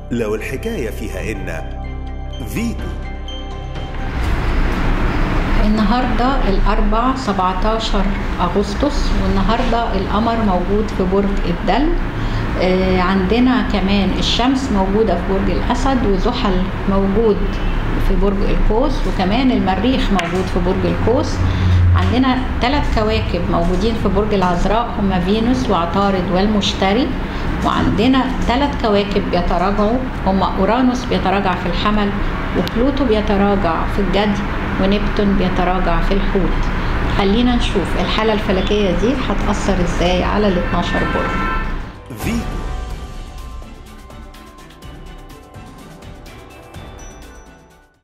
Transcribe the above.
لو الحكاية فيها إن فيتو النهاردة الأربع 17 أغسطس والنهاردة القمر موجود في برج الدلو آه، عندنا كمان الشمس موجودة في برج الأسد وزحل موجود في برج القوس وكمان المريخ موجود في برج القوس عندنا ثلاث كواكب موجودين في برج العذراء هما فينوس وعطارد والمشتري وعندنا ثلاث كواكب بيتراجعوا هما اورانوس بيتراجع في الحمل وبلوتو بيتراجع في الجدي ونبتون بيتراجع في الحوت خلينا نشوف الحالة الفلكية دي هتأثر ازاي على ال 12 برج فيتو